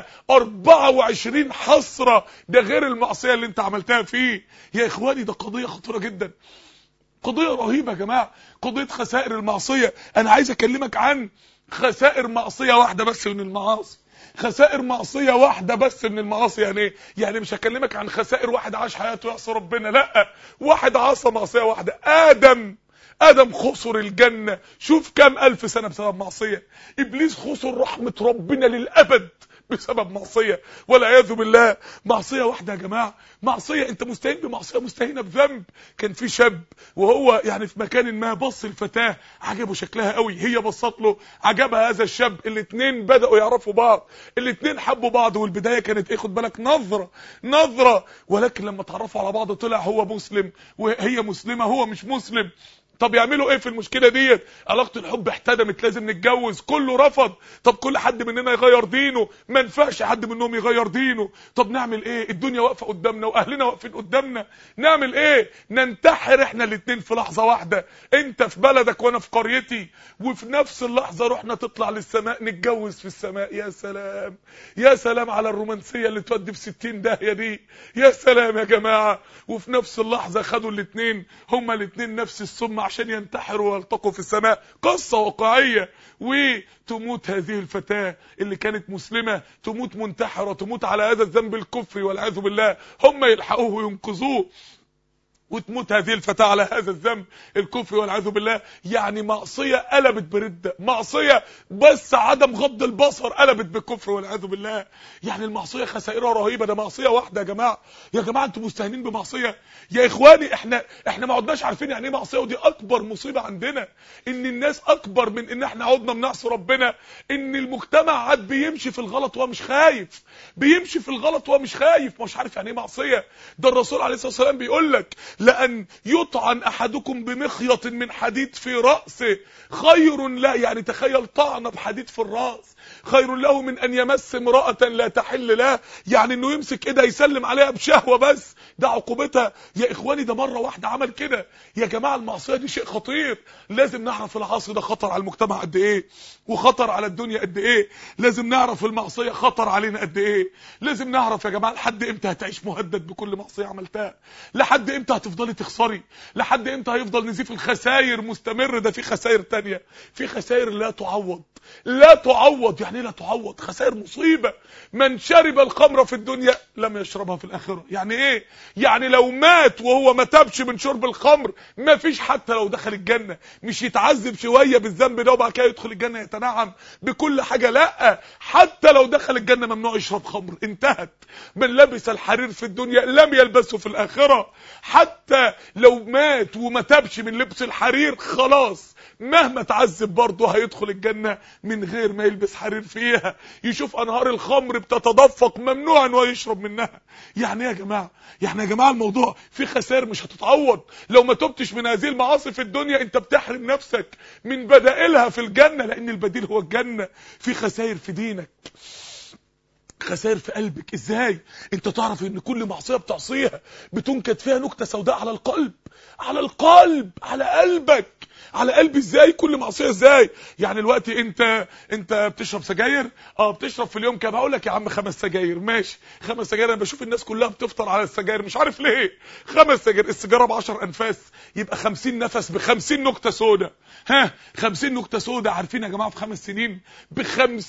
24 حسره ده غير المعصيه اللي انت عملتها فيه يا اخواني ده قضيه خطيره جدا قضيه رهيبه يا جماعه قضيه خسائر المعصيه انا عايز اكلمك عن خسائر معصيه واحده بس من المعاصي خسائر معصيه واحده بس من المعاصي يعني ايه يعني مش هكلمك عن خسائر واحد عاش حياته يعصي ربنا لا واحد عصى معصيه واحده ادم ادم خسر الجنه شوف كام الف سنه بسبب معصيه ابليس خسر رحمه ربنا للابد بسبب معصيه والعياذ بالله معصيه واحده يا جماعه معصيه انت مستهين بمعصيه مستهينه بذنب كان في شاب وهو يعني في مكان ما بص الفتاه عجبه شكلها قوي هي بصت له عجبها هذا الشاب الاثنين بداوا يعرفوا بعض الاثنين حبوا بعض والبدايه كانت ايه خد بالك نظره نظره ولكن لما اتعرفوا على بعض طلع هو مسلم وهي مسلمه هو مش مسلم طب يعملوا ايه في المشكله ديت علاقه الحب احتدمت لازم نتجوز كله رفض طب كل حد مننا يغير دينه ما ينفعش حد منهم يغير دينه طب نعمل ايه الدنيا واقفه قدامنا واهلنا واقفين قدامنا نعمل ايه ننتحر احنا الاثنين في لحظه واحده انت في بلدك وانا في قريتي وفي نفس اللحظه رحنا تطلع للسماء نتجوز في السماء يا سلام يا سلام على الرومانسيه اللي تودي في 60 داهيه دي يا سلام يا جماعه وفي نفس اللحظه خدوا الاثنين هما الاثنين نفس السم عشان ينتحروا ويلتقوا في السماء قصة واقعية وتموت هذه الفتاة اللي كانت مسلمة تموت منتحرة تموت على هذا الذنب الكفري والعياذ بالله هم يلحقوه وينقذوه وتموت هذه الفتاة على هذا الذنب الكفر والعياذ بالله يعني معصية قلبت بردة معصية بس عدم غض البصر قلبت بالكفر والعياذ بالله يعني المعصية خسائرها رهيبة ده معصية واحدة يا جماعة يا جماعة انتوا مستهينين بمعصية يا اخواني احنا احنا ما عدناش عارفين يعني ايه معصية ودي اكبر مصيبة عندنا ان الناس اكبر من ان احنا عدنا بنعصي ربنا ان المجتمع عاد بيمشي في الغلط وهو مش خايف بيمشي في الغلط وهو مش خايف مش عارف يعني ايه معصية ده الرسول عليه الصلاة والسلام بيقول لك لأن يطعن أحدكم بمخيط من حديد في رأسه خير لا يعني تخيل طعنة بحديد في الرأس خير له من أن يمس امرأة لا تحل له يعني أنه يمسك إيدها يسلم عليها بشهوة بس ده عقوبتها يا إخواني ده مرة واحدة عمل كده يا جماعة المعصية دي شيء خطير لازم نعرف العصر ده خطر على المجتمع قد إيه وخطر على الدنيا قد إيه لازم نعرف المعصية خطر علينا قد إيه لازم نعرف يا جماعة لحد إمتى هتعيش مهدد بكل معصية عملتها لحد إمتى هتفضلي تخسري لحد إمتى هيفضل نزيف الخسائر مستمر ده في خسائر تانية في خسائر لا تعوض لا تعوض يعني لا تعوض خسائر مصيبة من شرب الخمر في الدنيا لم يشربها في الآخرة يعني ايه يعني لو مات وهو ما تابش من شرب الخمر ما فيش حتى لو دخل الجنة مش يتعذب شوية بالذنب ده وبعد كده يدخل الجنة يتنعم بكل حاجة لا حتى لو دخل الجنة ممنوع يشرب خمر انتهت من لبس الحرير في الدنيا لم يلبسه في الآخرة حتى حتى لو مات وما تابش من لبس الحرير خلاص مهما تعذب برضه هيدخل الجنة من غير ما يلبس حرير فيها يشوف انهار الخمر بتتدفق ممنوع انه يشرب منها يعني ايه يا جماعة يعني يا جماعة الموضوع في خسائر مش هتتعوض لو ما تبتش من هذه المعاصي في الدنيا انت بتحرم نفسك من بدائلها في الجنة لان البديل هو الجنة في خسائر في دينك خسائر في قلبك ازاي انت تعرف ان كل معصيه بتعصيها بتنكت فيها نكته سوداء على القلب على القلب على قلبك على قلبي ازاي كل معصيه ازاي يعني الوقت انت انت بتشرب سجاير اه بتشرب في اليوم كام هقول لك يا عم خمس سجاير ماشي خمس سجاير انا بشوف الناس كلها بتفطر على السجاير مش عارف ليه خمس سجاير السيجاره ب 10 انفاس يبقى 50 نفس ب 50 نكته سوداء ها 50 نكته سوداء عارفين يا جماعه في خمس سنين ب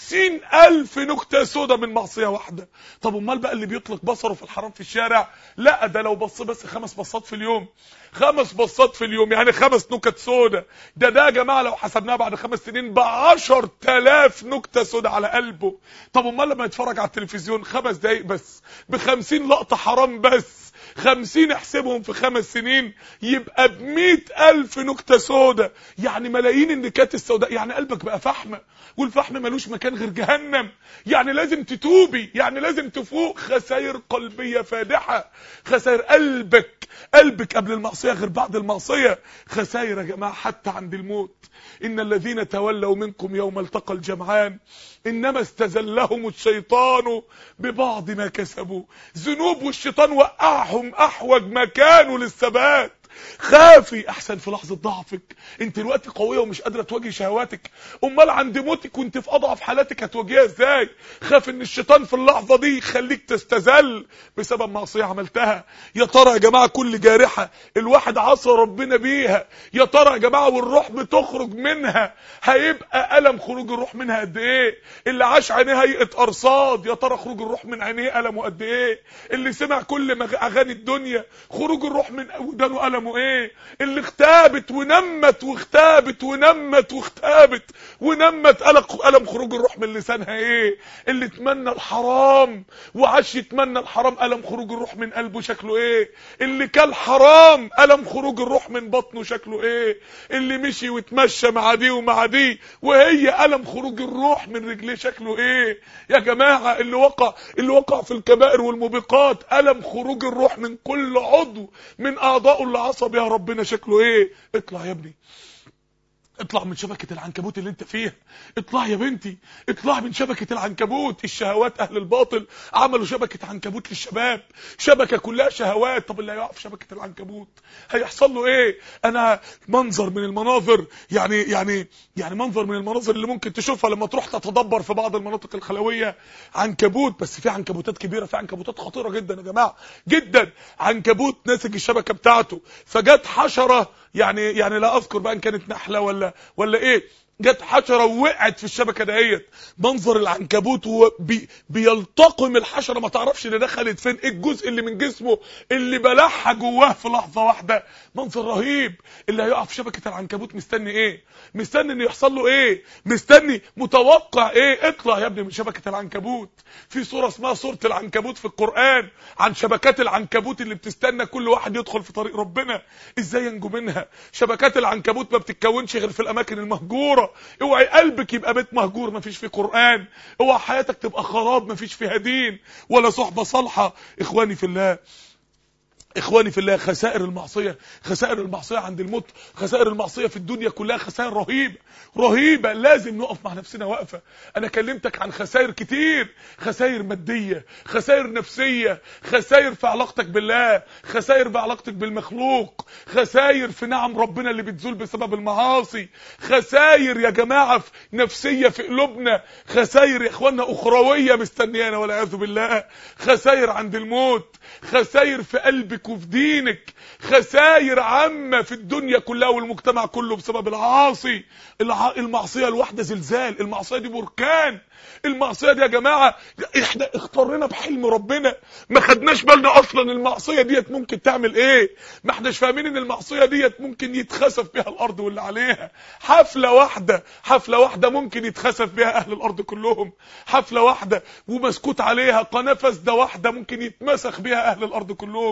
50000 نكته سوداء من معصيه واحده طب امال بقى اللي بيطلق بصره في الحرام في الشارع لا ده لو بص بس خمس بصات في اليوم خمس بصات في اليوم يعني خمس نكت سودة ده ده يا جماعه لو حسبناها بعد خمس سنين ب 10000 نكته سودة على قلبه طب امال لما يتفرج على التلفزيون خمس دقايق بس ب 50 لقطه حرام بس خمسين احسبهم في خمس سنين يبقى بمئة ألف نكتة سودة يعني ملايين النكات السوداء يعني قلبك بقى فحمة والفحم ملوش مكان غير جهنم يعني لازم تتوبي يعني لازم تفوق خسائر قلبية فادحة خسائر قلبك قلبك قبل المعصية غير بعد المعصية خسائر يا جماعة حتى عند الموت إن الذين تولوا منكم يوم التقى الجمعان إنما استزلهم الشيطان ببعض ما كسبوا ذنوب والشيطان وقعهم أحوج ما كانوا للثبات خافي احسن في لحظه ضعفك انت دلوقتي قويه ومش قادره تواجهي شهواتك امال عند موتك وانت في اضعف حالاتك هتواجهها ازاي خاف ان الشيطان في اللحظه دي يخليك تستذل بسبب معصيه عملتها يا ترى يا جماعه كل جارحه الواحد عصى ربنا بيها يا ترى يا جماعه والروح بتخرج منها هيبقى الم خروج الروح منها قد ايه اللي عاش عينيه هيئه ارصاد يا ترى خروج الروح من عينيه المه قد ايه اللي سمع كل اغاني الدنيا خروج الروح من ودانه الم اسمه ايه اللي اختابت ونمت واختابت ونمت واختابت ونمت ألم خروج الروح من لسانها ايه اللي اتمنى الحرام وعاش يتمنى الحرام ألم خروج الروح من قلبه شكله ايه اللي كل حرام ألم خروج الروح من بطنه شكله ايه اللي مشي واتمشى مع دي ومع دي وهي ألم خروج الروح من رجليه شكله ايه يا جماعة اللي وقع اللي وقع في الكبائر والموبقات ألم خروج الروح من كل عضو من أعضائه اللي عصى بيها ربنا شكله ايه اطلع يا ابني اطلع من شبكة العنكبوت اللي انت فيها اطلع يا بنتي اطلع من شبكة العنكبوت الشهوات اهل الباطل عملوا شبكة عنكبوت للشباب شبكة كلها شهوات طب اللي هيقع في شبكة العنكبوت هيحصل له ايه انا منظر من المناظر يعني يعني يعني منظر من المناظر اللي ممكن تشوفها لما تروح تتدبر في بعض المناطق الخلوية عنكبوت بس في عنكبوتات كبيرة في عنكبوتات خطيرة جدا يا جماعة جدا عنكبوت ناسج الشبكة بتاعته فجت حشرة يعني يعني لا اذكر بقى ان كانت نحله ولا ولا ايه جت حشره ووقعت في الشبكه دهيت منظر العنكبوت وهو بي بيلتقم الحشره ما تعرفش اللي دخلت فين ايه الجزء اللي من جسمه اللي بلعها جواه في لحظه واحده منظر رهيب اللي هيقع في شبكه العنكبوت مستني ايه مستني ان يحصل له ايه مستني متوقع ايه اطلع يا ابني من شبكه العنكبوت في سوره اسمها سوره العنكبوت في القران عن شبكات العنكبوت اللي بتستنى كل واحد يدخل في طريق ربنا ازاي ينجو منها شبكات العنكبوت ما بتتكونش غير في الاماكن المهجوره اوعي قلبك يبقى بيت مهجور مفيش فيه قرآن اوعي حياتك تبقى خراب مفيش فيها دين ولا صحبة صالحة اخواني في الله اخواني في الله خسائر المعصيه خسائر المعصيه عند الموت خسائر المعصيه في الدنيا كلها خسائر رهيبه رهيبه لازم نقف مع نفسنا وقفه انا كلمتك عن خسائر كتير خسائر ماديه خسائر نفسيه خسائر في علاقتك بالله خسائر بعلاقتك بالمخلوق خسائر في نعم ربنا اللي بتزول بسبب المعاصي خسائر يا جماعه في نفسيه في قلوبنا خسائر يا اخوانا اخرويه مستنيانا والعياذ بالله خسائر عند الموت خسائر في قلبك وفي دينك خسائر عامة في الدنيا كلها والمجتمع كله بسبب العاصي المعصية الواحدة زلزال المعصية دي بركان المعصية دي يا جماعة احنا اخترنا بحلم ربنا ما خدناش بالنا اصلا المعصية ديت ممكن تعمل ايه ما احناش فاهمين ان المعصية ديت ممكن يتخسف بها الارض واللي عليها حفلة واحدة حفلة واحدة ممكن يتخسف بها اهل الارض كلهم حفلة واحدة ومسكوت عليها قناة فاسدة واحدة ممكن يتمسخ بها اهل الارض كلهم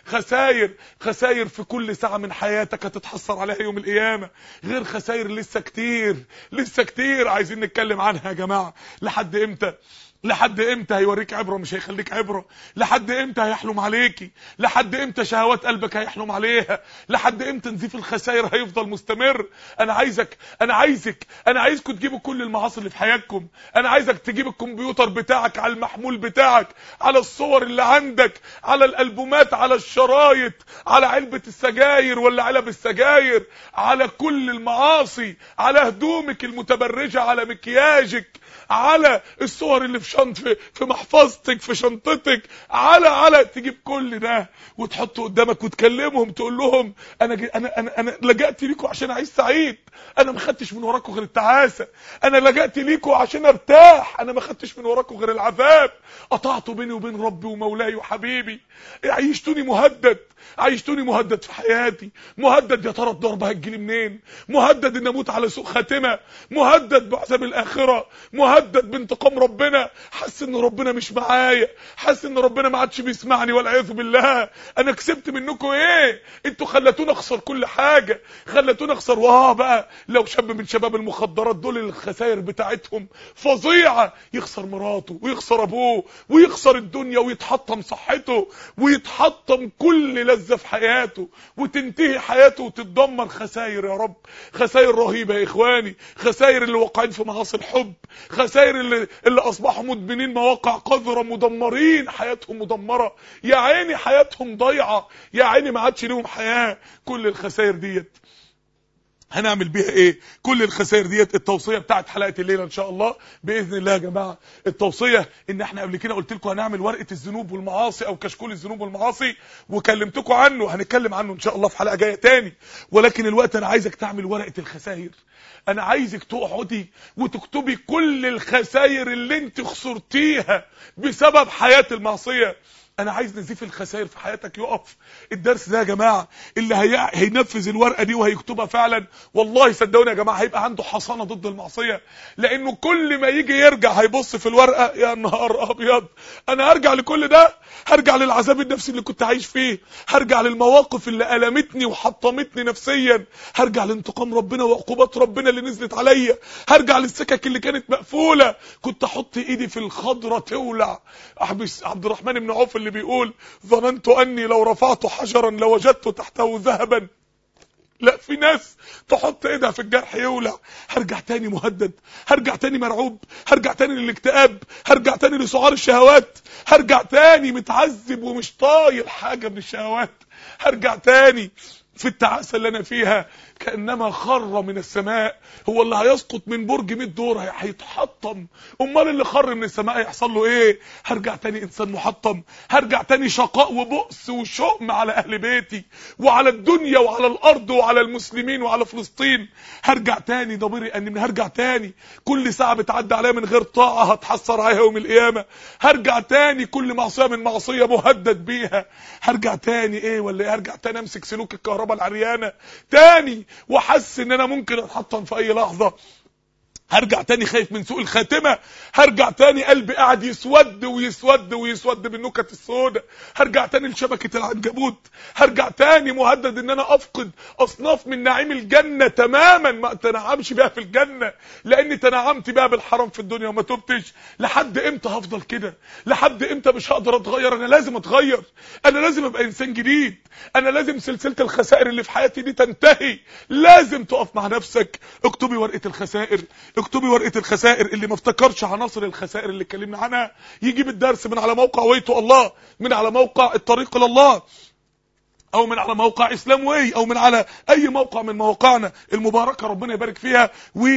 خساير خساير في كل ساعة من حياتك هتتحصل عليها يوم القيامة غير خساير لسه كتير لسه كتير عايزين نتكلم عنها يا جماعة لحد امتى لحد امتى هيوريك عبرة مش هيخليك عبرة لحد امتى هيحلم عليكي لحد امتى شهوات قلبك هيحلم عليها لحد امتى نزيف الخسائر هيفضل مستمر انا عايزك انا عايزك انا عايزكم تجيبوا كل المعاصي اللي في حياتكم انا عايزك تجيب الكمبيوتر بتاعك على المحمول بتاعك على الصور اللي عندك على الالبومات على الشرايط على علبة السجاير ولا علب السجاير على كل المعاصي على هدومك المتبرجة على مكياجك على الصور اللي في شنط في, في محفظتك في شنطتك على على تجيب كل ده وتحطه قدامك وتكلمهم تقول لهم انا جي انا انا انا لجأت ليكم عشان اعيش سعيد انا ما خدتش من وراكم غير التعاسه انا لجأت ليكم عشان ارتاح انا ما خدتش من وراكم غير العذاب قطعتوا بيني وبين ربي ومولاي وحبيبي عيشتوني مهدد عيشتوني مهدد في حياتي مهدد يا ترى الضربه هتجيلي منين مهدد ان اموت على سوء خاتمه مهدد بعذاب الاخره مهدد بانتقام ربنا حاسس ان ربنا مش معايا حاسس ان ربنا ما عادش بيسمعني والعياذ بالله انا كسبت منكم ايه انتوا خلتوني اخسر كل حاجه خلتوني اخسر واه بقى لو شاب من شباب المخدرات دول الخسائر بتاعتهم فظيعه يخسر مراته ويخسر ابوه ويخسر الدنيا ويتحطم صحته ويتحطم كل لذه في حياته وتنتهي حياته وتتدمر خسائر يا رب خسائر رهيبه يا اخواني خسائر اللي واقعين في معاصي الحب خسائر اللي, اللي اصبحوا مدمنين مواقع قذره مدمرين حياتهم مدمره يا عيني حياتهم ضايعه يا عيني ما عادش ليهم حياه كل الخسائر ديت هنعمل بيها ايه كل الخسائر ديت التوصيه بتاعت حلقه الليله ان شاء الله باذن الله يا جماعه التوصيه ان احنا قبل كده قلت لكم هنعمل ورقه الذنوب والمعاصي او كشكول الذنوب والمعاصي وكلمتكم عنه هنتكلم عنه ان شاء الله في حلقه جايه تاني ولكن الوقت انا عايزك تعمل ورقه الخسائر انا عايزك تقعدي وتكتبي كل الخسائر اللي انت خسرتيها بسبب حياه المعصيه انا عايز نزيف الخسائر في حياتك يقف الدرس ده يا جماعه اللي هي... هينفذ الورقه دي وهيكتبها فعلا والله صدقوني يا جماعه هيبقى عنده حصانه ضد المعصيه لانه كل ما يجي يرجع هيبص في الورقه يا نهار ابيض انا هرجع لكل ده هرجع للعذاب النفسي اللي كنت عايش فيه هرجع للمواقف اللي ألمتني وحطمتني نفسيا هرجع لانتقام ربنا وعقوبات ربنا اللي نزلت عليا هرجع للسكك اللي كانت مقفوله كنت احط ايدي في الخضره تولع عبد الرحمن بن عوف اللي بيقول ظننت اني لو رفعت حجرا لوجدت تحته ذهبا لا في ناس تحط ايدها في الجرح يولع هرجع تاني مهدد هرجع تاني مرعوب هرجع تاني للاكتئاب هرجع تاني لسعار الشهوات هرجع تاني متعذب ومش طايل حاجة من الشهوات هرجع تاني في التعاسة اللي انا فيها كانما خر من السماء هو اللي هيسقط من برج 100 دور هيتحطم امال اللي خر من السماء هيحصل له ايه هرجع تاني انسان محطم هرجع تاني شقاء وبؤس وشؤم على اهل بيتي وعلى الدنيا وعلى الارض وعلى المسلمين وعلى فلسطين هرجع تاني ضميري اني هرجع تاني كل ساعه بتعدي عليا من غير طاعه هتحسر عليها يوم القيامه هرجع تاني كل معصيه من معصيه مهدد بيها هرجع تاني ايه ولا ايه هرجع تاني امسك سلوك الكهرباء العريانه تاني وحس ان انا ممكن اتحطم في اي لحظة هرجع تاني خايف من سوء الخاتمة هرجع تاني قلبي قاعد يسود ويسود ويسود بالنكت السوداء هرجع تاني لشبكة العنكبوت هرجع تاني مهدد ان انا افقد اصناف من نعيم الجنة تماما ما تنعمش بيها في الجنة لاني تنعمت بيها بالحرام في الدنيا وما تبتش لحد امتى هفضل كده لحد امتى مش هقدر اتغير انا لازم اتغير انا لازم ابقى انسان جديد انا لازم سلسلة الخسائر اللي في حياتي دي تنتهي لازم تقف مع نفسك اكتبي ورقة الخسائر اكتبي ورقه الخسائر اللي ما افتكرش عناصر الخسائر اللي اتكلمنا عنها يجيب الدرس من على موقع ويتو الله من على موقع الطريق الى الله او من على موقع اسلام واي او من على اي موقع من مواقعنا المباركه ربنا يبارك فيها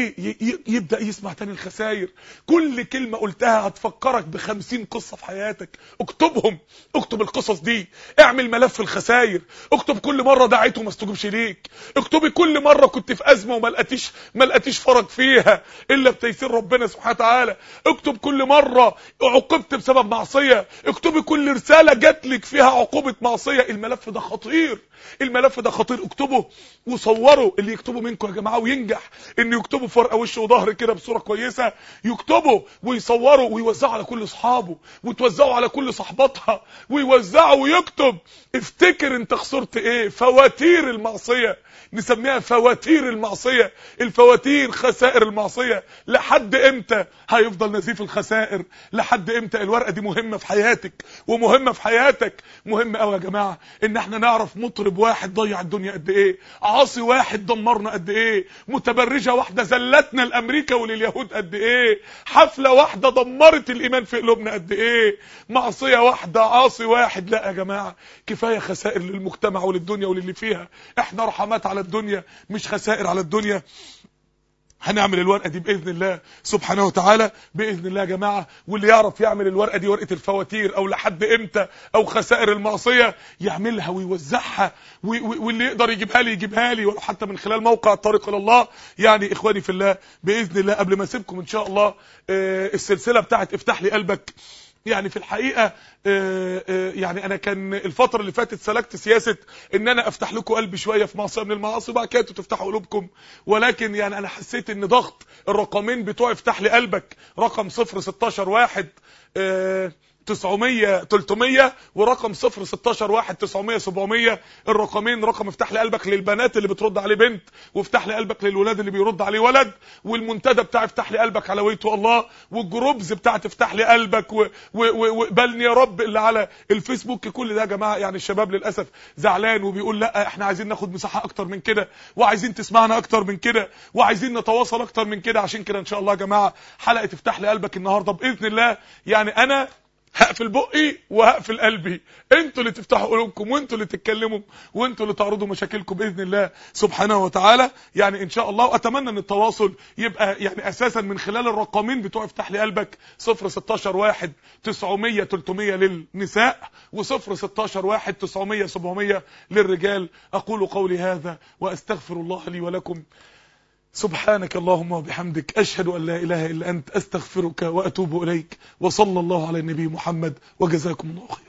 ويبدا يسمع تاني الخسائر كل كلمه قلتها هتفكرك بخمسين قصه في حياتك اكتبهم اكتب القصص دي اعمل ملف الخسائر اكتب كل مره دعيت وما استجبش ليك اكتبي كل مره كنت في ازمه وما لقيتيش ما لقيتيش فرج فيها الا بتيسير ربنا سبحانه وتعالى اكتب كل مره عوقبت بسبب معصيه اكتبي كل رساله جات لك فيها عقوبه معصيه الملف ده خطير الملف ده خطير اكتبه وصوروا اللي يكتبوا منكم يا جماعه وينجح ان يكتبوا في ورقه وش وظهر كده بصوره كويسه يكتبوا ويصوروا ويوزعوا على كل اصحابه وتوزعوا على كل صحباتها ويوزعوا ويكتب افتكر انت خسرت ايه فواتير المعصيه نسميها فواتير المعصيه الفواتير خسائر المعصيه لحد امتى هيفضل نزيف الخسائر لحد امتى الورقه دي مهمه في حياتك ومهمه في حياتك مهم قوي يا جماعه ان احنا نعرف مطرب واحد ضيع الدنيا قد ايه عاصي واحد دمرنا قد ايه متبرجه واحده زلتنا لامريكا ولليهود قد ايه حفله واحده دمرت الايمان في قلوبنا قد ايه معصيه واحده عاصي واحد لا يا جماعه كفايه خسائر للمجتمع وللدنيا وللي فيها احنا رحمات على الدنيا مش خسائر على الدنيا هنعمل الورقه دي باذن الله سبحانه وتعالى باذن الله يا جماعه واللي يعرف يعمل الورقه دي ورقه الفواتير او لحد امتى او خسائر المعصيه يعملها ويوزعها واللي يقدر يجيبها لي يجيبها لي ولو حتى من خلال موقع الطريق الى الله يعني اخواني في الله باذن الله قبل ما اسيبكم ان شاء الله السلسله بتاعت افتح لي قلبك يعني في الحقيقة يعني انا كان الفترة اللي فاتت سلكت سياسة ان انا افتح لكم قلبي شوية في معصية من المعاصي وبعد كده تفتحوا قلوبكم ولكن يعني انا حسيت ان ضغط الرقمين بتوع افتح لي قلبك رقم 0 16 1 900 300 ورقم 0 16 1 900 700 الرقمين رقم افتح لي قلبك للبنات اللي بترد عليه بنت وافتح لي قلبك للولاد اللي بيرد عليه ولد والمنتدى بتاع افتح لي قلبك على ويتو الله والجروبز بتاعت افتح لي قلبك وقبلني يا رب اللي على الفيسبوك كل ده يا جماعه يعني الشباب للاسف زعلان وبيقول لا احنا عايزين ناخد مساحه اكتر من كده وعايزين تسمعنا اكتر من كده وعايزين نتواصل اكتر من كده عشان كده ان شاء الله يا جماعه حلقه افتح لي قلبك النهارده باذن الله يعني انا هقفل بقي وهقفل قلبي انتوا اللي تفتحوا قلوبكم وانتوا اللي تتكلموا وانتوا اللي تعرضوا مشاكلكم باذن الله سبحانه وتعالى يعني ان شاء الله واتمنى ان التواصل يبقى يعني اساسا من خلال الرقمين بتوع افتح لي قلبك 0 16 1 900 300 للنساء و0 16 1 900 700 للرجال اقول قولي هذا واستغفر الله لي ولكم سبحانك اللهم وبحمدك أشهد أن لا إله إلا أنت أستغفرك وأتوب إليك وصلى الله على النبي محمد وجزاكم الله خير